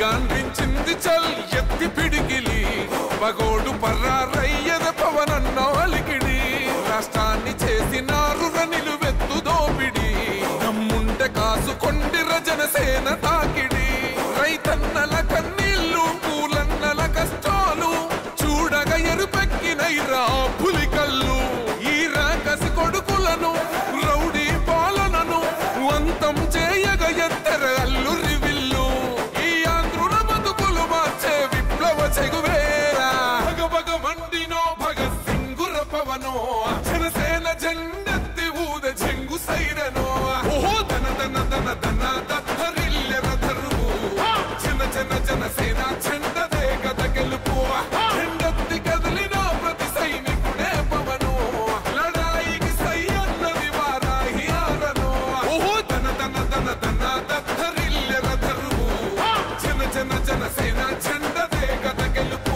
గాంధించింది చల్ ఎత్తి పిడికిలి పగోడు పర్రారయ్యద పవనన్న అలికిడి రాష్ట్రాన్ని చేసినారు నిలువెత్తు దోపిడి దమ్ముంటే కాసుకొండి రజనసేన తాకిడి రైతన్నల కన్నీళ్ళు పూలన్నల కష్టాలు చూడగ ఎరుపెక్కినైరా పులికల్లు ఈ రాకసి కొడుకులను రౌడీ పాలనను అంతం చేయగ ఎత్తర అల్లు రివిల్లు ఈ ఆంధ్రుల బతుకులు మార్చే విప్లవ చెగువేరా భగ భగ మండినో భగత్ సింగుర పవనో జనసేన జెండెత్తి ఊద చెంగు సైరనో ఓహో దన దన దన దన దత్తరిల్లెర ధరువు జన జన జనసేన చెండదే గద గెలుపు జెండెత్తి కదిలిన ప్రతి సైనికుడే పవను లడాయికి సై అన్నది వారాహి ఆరను ఓహో దన దన దన దన దత్తరిల్లెర ధరువు జన జన జనసేన చెండదే గద గెలుపు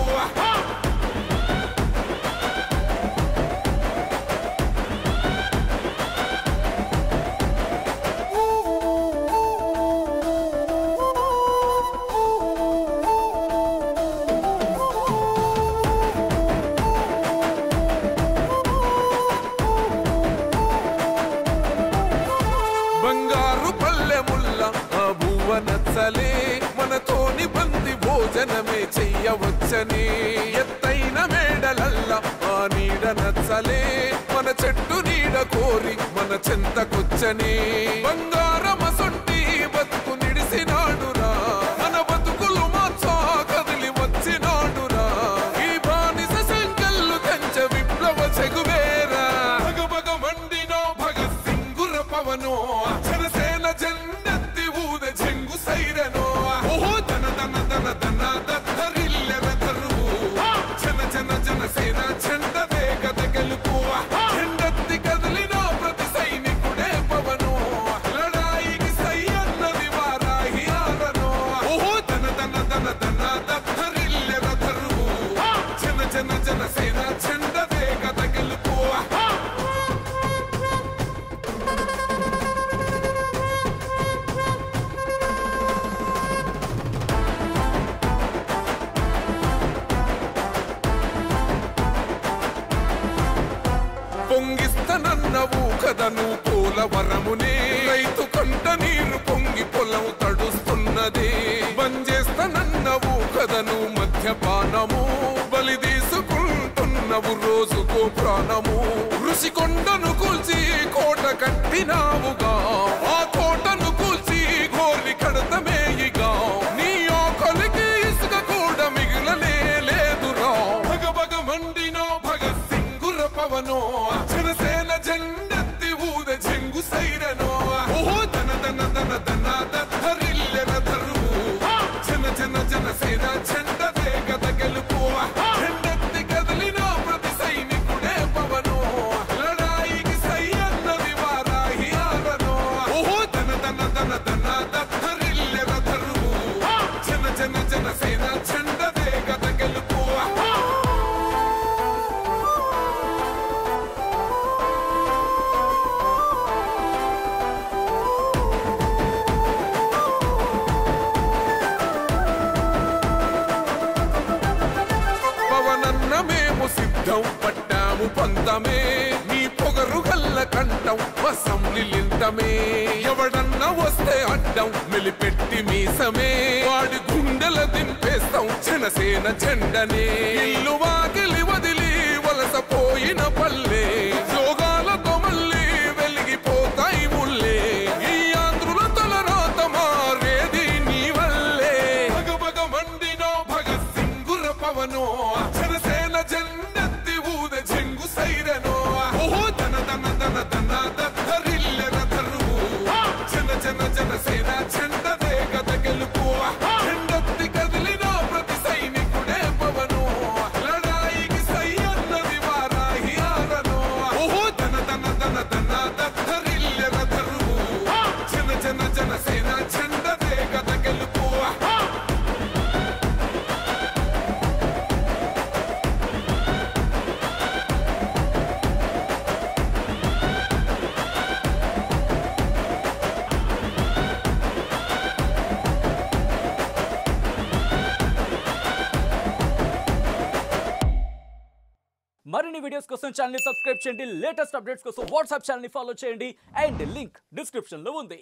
బంగారు పల్లెముల్ల ఆ భువ నచ్చలే మనతోని బంది భోజనమే చెయ్యవచ్చని ఎత్తైన మేడలల్ల ఆ నీడ నచ్చలే మన చెట్టు నీడ కోరి మన చెంతకొచ్చని బంగారమసొంటి బతుకు నిడిసినాడురా మన బతుకులు మార్చా కదిలి వచ్చినాడురా ఈ బానిస సంకల్లు కంచె విప్లవ చెగువేరా భగ భగ మండినో భగత్ సింగుర పవనో జనసేన జెండెత్తి ఊద చెంగు సైరనో ఓహో దన దన దన దన దత్తరిల్లెర ధరువు జన జన జనసేన చెండదే గద గెలుపు చెండెత్తి కదిలిన ప్రతి సైనికుడే పవను లడాయికి సై అన్నది వారాహి ఆరనో ఓహో దన దన దన దన దత్తరిల్లెర ధరువు జన జన జనసేన చెండదే గద గెలుపు పొంగిస్తనన్నవు కదను పోలవరమునే రైతు కంట నీరు పొంగి పొలం తడుస్తున్నది బంజేస్తనన్నవు కదను మద్యపానము బలి తీసుకుంటున్నవు రోజుకో ప్రాణము ఋషి కొండను కూల్చి కోట కట్టినావుగా ఆ కోటను కూల్చి గోరి కడతమేయిగా నీ ఆకలికి ఇసుక కూడా మిగిలనే లేదురా భగ భగ మండినో భగత్ సింగుర పవనో జనసేన జెండెత్తి ఊద చెంగు సైరనో ఓహో దన దన దన దన దత్తరిల్లెర ధరువు జన జన జనసేన చెండదే గద గెలుపు చెండెత్తి కదిలిన ప్రతి సైనికుడే పవను లడాయికి సై అన్నది వారాహి ఆరనో ఓహో దన దన దన దన దత్తరిల్లెర ధరువు జన జన జనసేన చెండదే గద గెలుపు పవనన్న మేము సిద్ధం పట్టాము పంతమే నీ పొగరు గల్ల కంఠం అసెంబ్లీలింతమే ఎవడన్న వస్తే అడ్డం మెలిపెట్టి మీసమే వాడి గుండెల దింపేస్తాం జనసేన జెండనే ఇల్లు వాకిలి వదిలి వలసపోయిన పల్లె యోగాలతో మళ్ళీ వెలిగిపోతాయి ముల్లే ఈ ఆంధ్రుల తలరాత మారేది నీ వల్లే భగ భగ మండినో భగత్ సింగుర పవనో జనసేన జెండెత్తి ఊద చెంగు సైరనో ఓహో దన దన దన దన దత్తరిల్లెర ధరువు జన జన జనసేన చెండదే గద గెలుపు చెండెత్తి కదిలిన ప్రతి సైనికుడే పవను లడాయికి సై అన్నది వారాహి ఆరను మరిన్ని వీడియోస్ కోసం ఛానల్ సబ్స్క్రైబ్ చేయండి లేటెస్ట్ అప్డేట్స్ కోసం వాట్సాప్ ఛానల్ ఫాలో చేయండి అండ్ లింక్ డిస్క్రిప్షన్ లో ఉంది